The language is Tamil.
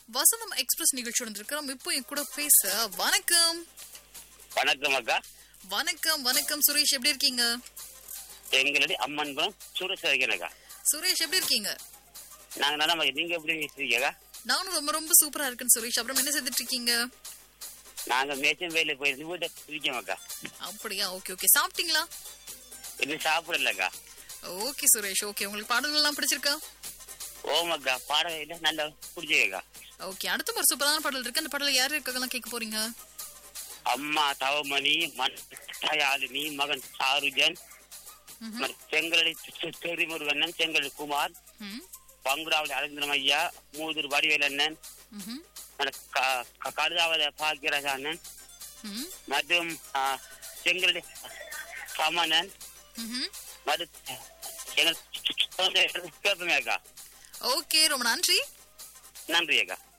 வசந்தம் எக்ஸ்பிரஸ் நிகழ்ச்சி வந்திருக்கிறோம் இப்போ என் கூட பேச வணக்கம் வணக்கம் அக்கா வணக்கம் வணக்கம் சுரேஷ் எப்படி இருக்கீங்க எங்களுடைய அம்மன்புரம் சூரசேகரன் அக்கா சுரேஷ் எப்படி இருக்கீங்க நாங்க நல்லா மகன். நீங்க எப்படி இருக்கீங்க அக்கா நானும் ரொம்ப ரொம்ப சூப்பரா இருக்கேன் சுரேஷ் அப்புறம் என்ன செய்துட்டு இருக்கீங்க நாங்க மேய்ச்சல் வேலை போயிருந்து வீட்டை இருக்கோம் அக்கா அப்படியா ஓகே ஓகே சாப்பிட்டீங்களா இன்னும் சாப்பிடல அக்கா ஓகே சுரேஷ் ஓகே உங்களுக்கு பாடல்கள் எல்லாம் பிடிச்சிருக்கா ஓம் அக்கா பாடகையில நல்லா பிடிச்சிருக்கா ஓகே அடுத்த ஒரு சூப்பரான பாடல் இருக்கு அந்த பாடல யார் இருக்காங்கலாம் கேட்க போறீங்க அம்மா தவமணி மன் தயாலினி மகன் சாருஜன் ம்ஹும். செங்கலடி தெரிமுருகண்ணன் செங்கலடி குமார் ம், பங்குராவளி அரவிந்தரம் ஐயா மூதூர் வடிவேல் அண்ணன் ம்ஹும், கடுதாவத பாக்கியராஜ அண்ணன் ம், மற்றும் ஆ, செங்கலடி சமணன் ம்ஹும். மது எங்கள் கேட்போமே அக்கா ஓகே ரொம்ப நன்றி நன்றி அக்கா